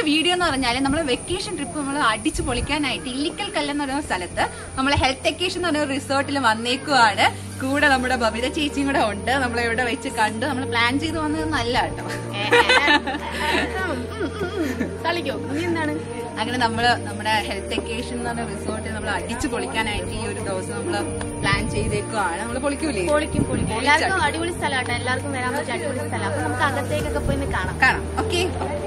Video എന്ന് പറഞ്ഞാൽ നമ്മൾ വെക്കേഷൻ ട്രിപ്പ് നമ്മൾ അടിച്ചു പൊളിക്കാനായിട്ട് ഇല്ലിക്കൽ കല്ലെന്ന് പറയുന്ന സ്ഥലത്ത് നമ്മൾ ഹെൽത്ത് വെക്കേഷൻ എന്ന് പറയുന്ന റിസോർട്ടിൽ വന്നേക്കുവാണ് കൂടെ നമ്മുടെ ബബിത ചേച്ചിയും കൂടെ ഉണ്ട് നമ്മൾ ഇവിടെ വെച്ച് കണ്ടു നമ്മൾ പ്ലാൻ ചെയ്ത് വന്നത് നല്ല കേട്ടോ കളിക്കോ ഇനി എന്താണ് അങ്ങനെ നമ്മള് നമ്മുടെ ഹെൽത്ത് വെക്കേഷൻ എന്ന് പറഞ്ഞ റിസോർട്ടിൽ നമ്മൾ അടിച്ചു പൊളിക്കാനായിട്ട് ഈ ഒരു ദിവസം നമ്മൾ പ്ലാൻ ചെയ്തേക്കുവാണ് നമ്മൾ പൊളിക്കൂലേ പൊളിക്കും പൊളിക്കും എല്ലാവർക്കും അടിപൊളി സ്ഥലമാട്ടോ എല്ലാവർക്കും വരാൻ പറ്റിയ അടിപൊളി സ്ഥലം അപ്പൊ നമുക്ക് അകത്തേക്കൊക്കെ പോയി ഒന്ന് കാണാം കാണാം ഓക്കെ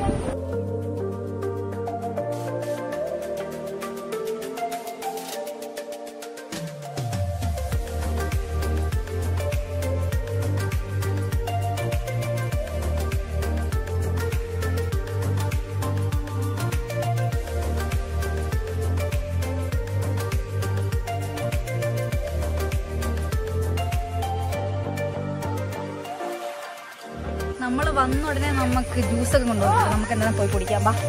നമ്മൾ വന്ന ഉടനെ നമുക്ക് ജ്യൂസൊക്കെ കൊണ്ടുപോകും നമുക്ക് എന്തായാലും പോയി കുടിക്കാം ബാ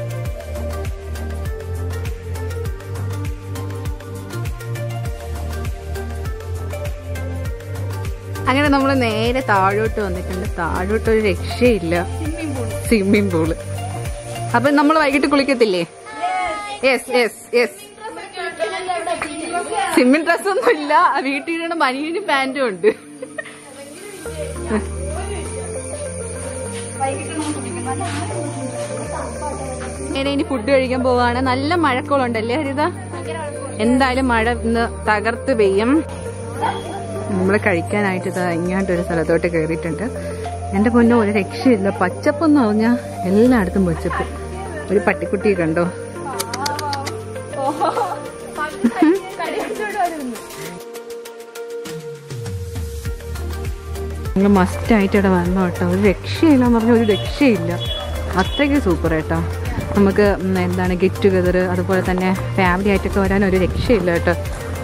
അങ്ങനെ നമ്മൾ നേരെ താഴോട്ട് വന്നിട്ടുണ്ട് താഴോട്ട് ഒരു രക്ഷയില്ല സ്വിമ്മിംഗ് പൂള് അപ്പൊ നമ്മൾ വൈകിട്ട് കുളിക്കത്തില്ലേ yes yes yes swimming dress ഒന്നും ഇല്ല വീട്ടിൽ മനിയനും പാന്റും ഉണ്ട് നേരെ ഇനി ഫുഡ് കഴിക്കാൻ പോവാണ് നല്ല മഴക്കോളുണ്ടല്ലേ ഹരിത എന്തായാലും മഴ ഇന്ന് തകർത്ത് പെയ്യും നമ്മൾ കഴിക്കാനായിട്ട് ഇതാ ഇങ്ങോട്ടൊരു സ്ഥലത്തോട്ട് കയറിയിട്ടുണ്ട് എന്റെ പൊന്നോ ഒരു രക്ഷയില്ല പച്ചപ്പെന്ന് പറഞ്ഞാൽ എല്ലായിടത്തും പച്ചപ്പ് ഒരു പട്ടിക്കുട്ടിയെ കണ്ടോ നിങ്ങൾ മസ്റ്റ് ആയിട്ട് ഇവിടെ വന്നോ കേട്ടോ ഒരു രക്ഷയില്ല എന്ന് പറഞ്ഞാൽ ഒരു രക്ഷയില്ല അത്രയ്ക്ക് സൂപ്പർ കേട്ടോ നമുക്ക് ഉം എന്താണ് ഗെറ്റ് ടുഗദർ അതുപോലെ തന്നെ ഫാമിലി ആയിട്ടൊക്കെ വരാൻ ഒരു രക്ഷയില്ല കേട്ടോ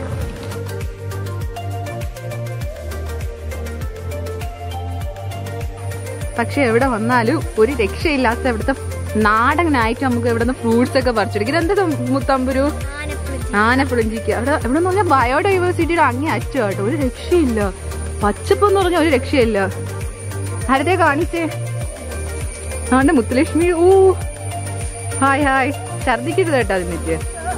പക്ഷെ എവിടെ വന്നാലും ഒരു രക്ഷയില്ലാത്ത ഇവിടുത്തെ നാടനായിട്ട് നമുക്ക് ഇവിടുന്ന് ഫ്രൂട്ട്സ് ഒക്കെ പറിച്ചെടുക്കും ഇതെന്താ മുത്തമ്പുരു ആനപ്പുളിഞ്ചിക്ക് അവിടെ എവിടെ പറഞ്ഞാൽ ബയോഡൈവേഴ്സിറ്റിയുടെ അങ്ങേ അറ്റം കേട്ടോ ഒരു രക്ഷയില്ല പച്ചപ്പ് എന്ന് പറഞ്ഞാൽ ഒരു രക്ഷയില്ല ആരത്തെ കാണിച്ചേ അവന്റെ മുത്തുലക്ഷ്മി ഊ ഹായ് ഹായ് ഛർദിക്കരുത് കേട്ടോ അതിനിട്ട്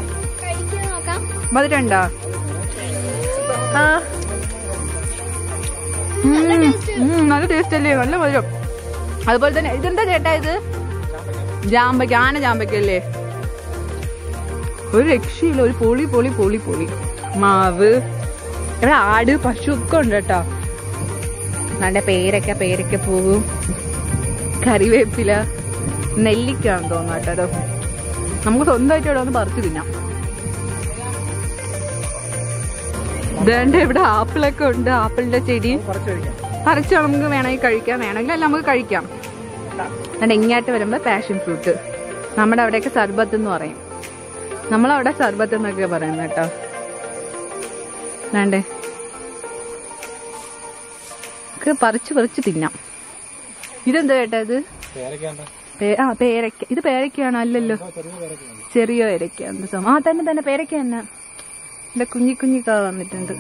മധുരണ്ടോ ആ ഉം, ഉം, നല്ല ടേസ്റ്റ് അല്ലേ നല്ല മധുരം അതുപോലെ തന്നെ ഇതെന്താ ചേട്ടാ ഇത് ജാമ്പയ്ക്ക് ആന ജാമ്പയ്ക്കല്ലേ ഒരു രക്ഷയില്ല ഒരു പൊളി പൊളി പൊളി പൊളി മാവ് ഇവിടെ ആട് പശു ഒക്കെ ഉണ്ട് കേട്ടോ നല്ല പേരക്ക പേരക്ക പൂവും കറിവേപ്പില നെല്ലിക്കാന്ന് തോന്നുന്നു കേട്ടോ അത്. നമുക്ക് സ്വന്തമായിട്ട് ഇവിടെ ഒന്ന് പറിച്ചു തിന്നാം ഇതേണ്ട ഇവിടെ ആപ്പിളൊക്കെ ഉണ്ട് ആപ്പിളിന്റെ ചെടി പറിച്ച് നമുക്ക് വേണമെങ്കിൽ കഴിക്കാം വേണമെങ്കിൽ അല്ല നമുക്ക് കഴിക്കാം എന്നിട്ട് ഇങ്ങോട്ട് വരുമ്പോ പാഷൻ ഫ്രൂട്ട് നമ്മുടെ അവിടെയൊക്കെ സർബത്ത് എന്ന് പറയും നമ്മളവിടെ സർബത്ത് എന്നൊക്കെ പറയുന്നത് കേട്ടോ വേണ്ടേ നമുക്ക് പറിച്ച് പറിച്ച് തിന്നാം ഇതെന്താ കേട്ടാ ഇത് പേ- ആ പേരയ്ക്ക ഇത് പേരയ്ക്കാണോ അല്ലല്ലോ ചെറിയ പേരയ്ക്ക എന്ത് സംഭവം ആ തന്നെ തന്നെ പേരയ്ക്ക തന്നെ ഇവിടെ കുഞ്ഞി കുഞ്ഞിക്കാ വന്നിട്ടുണ്ട്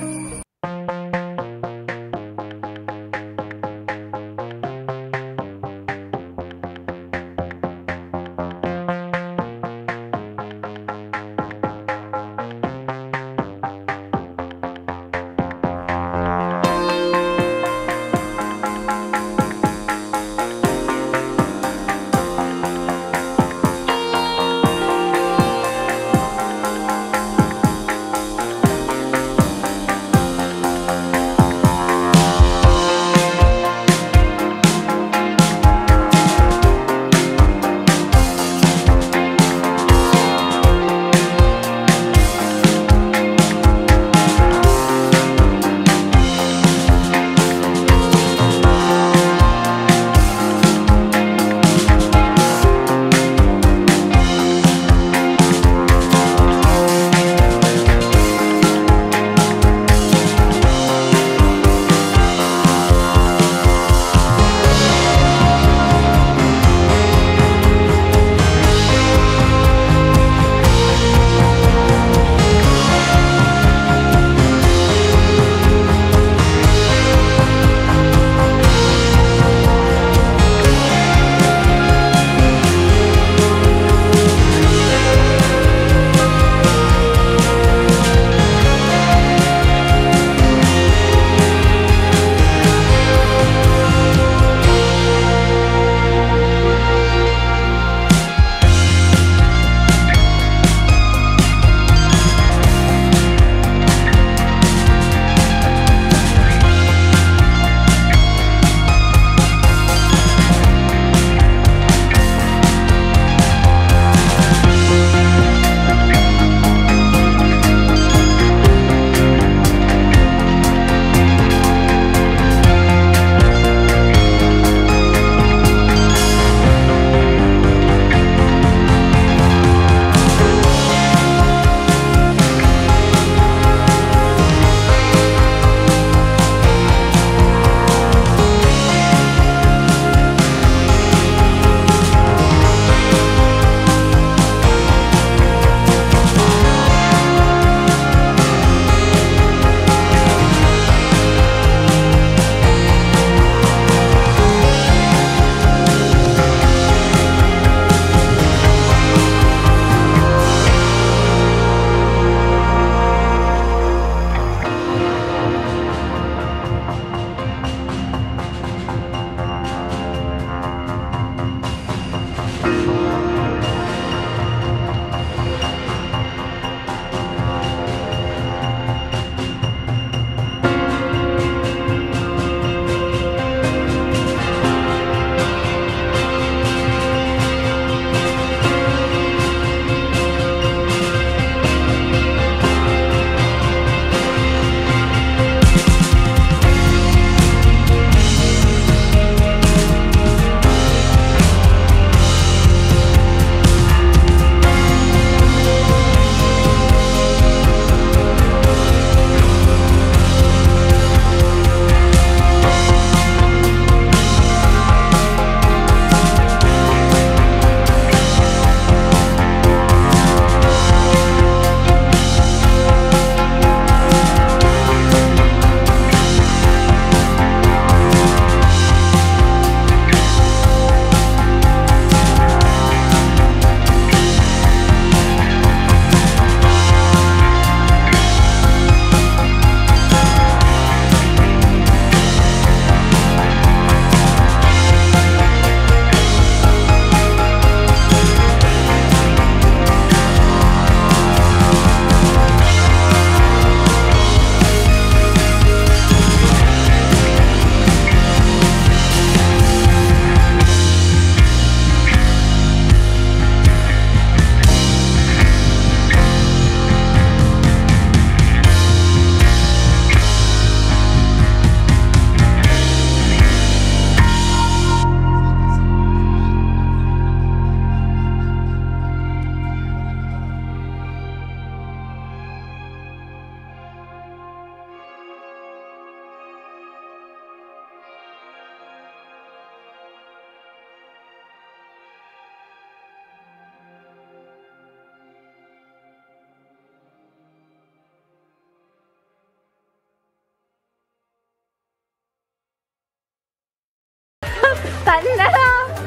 തല്ലടാ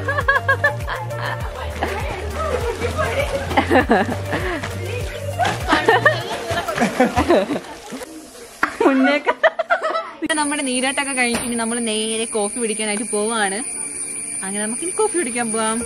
മുന്നേക്ക നമ്മുടെ നീരാട്ടൊക്കെ കഴിഞ്ഞിട്ട് നമ്മൾ നേരെ കോഫി പിടിക്കാനായിട്ട് പോവാണ് അങ്ങനെ നമുക്ക് ഇനി കോഫി പിടിക്കാൻ പോവാം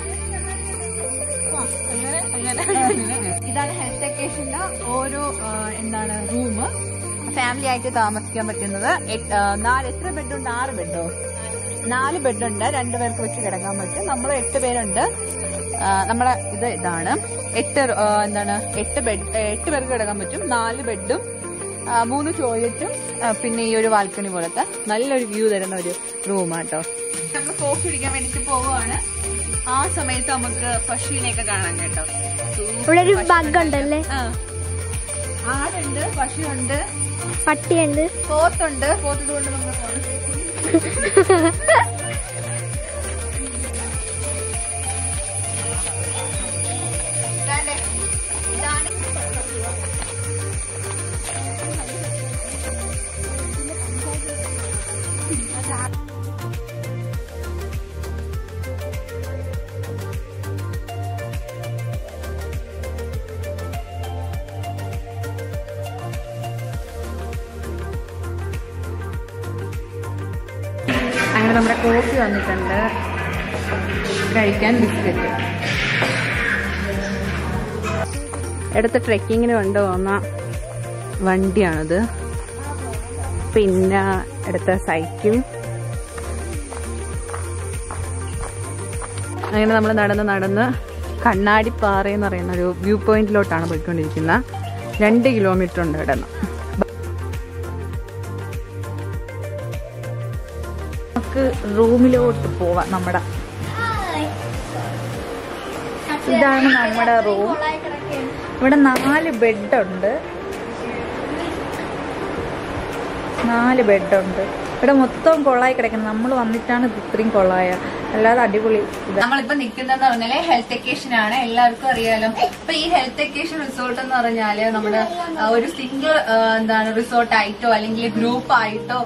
ഇതാണ് ഹെൽത്ത് വെക്കേഷന്റെ ഓരോ ആ, എന്താണ് റൂം ഫാമിലി ആയിട്ട് താമസിക്കാൻ പറ്റുന്നത് എട്ട്- ആ, നാല് എത്ര ബെഡുണ്ട് ആറ് ബെഡോ നാല് ബെഡുണ്ട് രണ്ടുപേർക്ക് വെച്ച് കിടക്കാൻ പറ്റും നമ്മൾ എട്ട് പേരുണ്ട് ആ, നമ്മളെ ഇത് ഇതാണ് എട്ട് ആ, എന്താണ് എട്ട് ബെഡ് എട്ട് പേർക്ക് കിടക്കാൻ പറ്റും നാല് ബെഡും ആ, മൂന്ന് ടോയ്ലറ്റും ആ, പിന്നെ ഈ ഒരു ബാൽക്കണി പോലത്തെ നല്ലൊരു വ്യൂ തരുന്ന ഒരു റൂമാട്ടോ നമ്മൾ കോഫി കുടിക്കാൻ വേണ്ടിട്ട് പോവുകയാണ് ആ സമയത്ത് നമുക്ക് പശുവിനെയൊക്കെ കാണാൻ കേട്ടോ ഇവിടെ ഒരു ബഗ് ഉണ്ടല്ലേ ആ. ആടുണ്ട് പശുവുണ്ട് പട്ടിയുണ്ട് പോത്തുണ്ട് പോത്ത് കൊണ്ട് നമ്മൾ പോകണം ഇതാണ്ടേ, ഇതാണ് അങ്ങനെ നമ്മുടെ കോഫി വന്നിട്ടുണ്ട് കഴിക്കാൻ ബിസ്ക്കറ്റ് എടുത്ത ട്രെക്കിങ്ങിന് കൊണ്ടുപോകുന്ന വണ്ടിയാണിത് പിന്നെ എടുത്ത സൈക്കിൾ അങ്ങനെ നമ്മൾ നടന്ന് നടന്ന് കണ്ണാടിപ്പാറ എന്ന് പറയുന്ന ഒരു വ്യൂ പോയിന്റിലോട്ടാണ് പോയിക്കൊണ്ടിരിക്കുന്നത് രണ്ട് കിലോമീറ്റർ ഉണ്ട് ഇവിടെ നിന്ന് നമുക്ക് റൂമിലോട്ട് പോവാം നമ്മുടെ ഇതാണ് നമ്മുടെ റൂം ഇവിടെ നാല് ബെഡുണ്ട് നാല് ബെഡുണ്ട് ഇവിടെ മൊത്തം കൊള്ളായി കിടക്കുന്നത് നമ്മൾ വന്നിട്ടാണ് ഇത് ഇത്രയും കൊള്ളായ അല്ലാതെ അടിപൊളി നമ്മളിപ്പോ നിൽക്കുന്നതെന്ന് പറഞ്ഞാല് ഹെൽത്ത് വെക്കേഷൻ ആണ് എല്ലാവർക്കും അറിയാലോ ഇപ്പൊ ഈ ഹെൽത്ത് വെക്കേഷൻ റിസോർട്ട് എന്ന് പറഞ്ഞാല് നമ്മുടെ ആ, ഒരു സിംഗിൾ എന്താണ് റിസോർട്ട് ആയിട്ടോ അല്ലെങ്കിൽ ഗ്രൂപ്പ് ആയിട്ടോ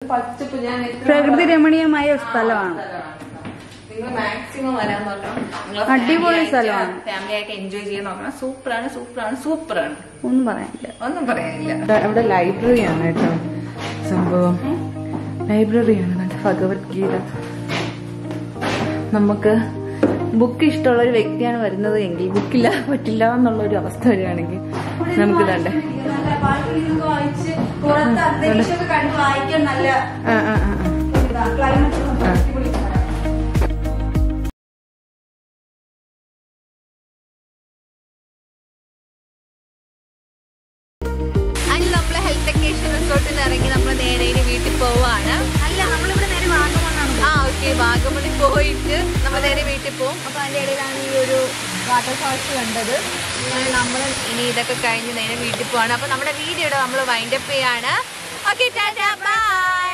പച്ചപ്പ് ഞാൻ പ്രകൃതി രമണീയമായ ഒരു സ്ഥലമാണ് നിങ്ങൾ മാക്സിമം വരാൻ നോക്കണം അടിപൊളി സ്ഥലമാണ്. ഫാമിലി ആയിട്ട് എൻജോയ് ചെയ്യാൻ നോക്കണം സൂപ്പറാണ് സൂപ്പറാണ് സൂപ്പറാണ് ഒന്നും പറയാനില്ല ഒന്നും പറയാനില്ല ഇവിടെ ലൈബ്രറിയാണ് കേട്ടോ സംഭവം ലൈബ്രറിയാണ് കണ്ട ഭഗവത്ഗീത നമുക്ക് ബുക്ക് ഇഷ്ടമുള്ള ഒരു വ്യക്തിയാണ് വരുന്നത് എങ്കിൽ ബുക്കില്ല പറ്റില്ല എന്നുള്ള ഒരു അവസ്ഥ വരികയാണെങ്കിൽ നമുക്ക് ഇതണ്ടേ വായിച്ച് പുറത്ത് അന്തരീക്ഷമൊക്കെ കണ്ട് വായിക്കാൻ നല്ല ആ ആ ആ ആ. ക്ലൈമറ്റ് അടിപൊളി സ്ഥലം. അതിന് നമ്മള് ഹെൽത്ത് ടെക്നീഷ്യൻ റിസോർട്ടിൽ നിന്ന് ഇറങ്ങി നമ്മൾ നേരെ ഇനി വീട്ടിൽ പോവാണ് അല്ല നമ്മളിവിടെ നേരെ വാഗമണ്ണാണ് ആ ഓക്കെ വാഗമണിൽ പോയിട്ട് നമ്മൾ നേരെ വീട്ടിൽ പോകും അപ്പൊ അതിന്റെ ഇടയിലാണ് ഈ ഒരു വാട്ടർ ഫാൾസ് കണ്ടത് നമ്മൾ ഇനി ഇതൊക്കെ കഴിഞ്ഞ് നേരെ വീട്ടിൽ പോവാണ് അപ്പൊ നമ്മുടെ വീഡിയോയുടെ നമ്മൾ വൈൻഡപ്പ് ചെയ്യാണ് ഓക്കെ ടാറ്റാ ബൈ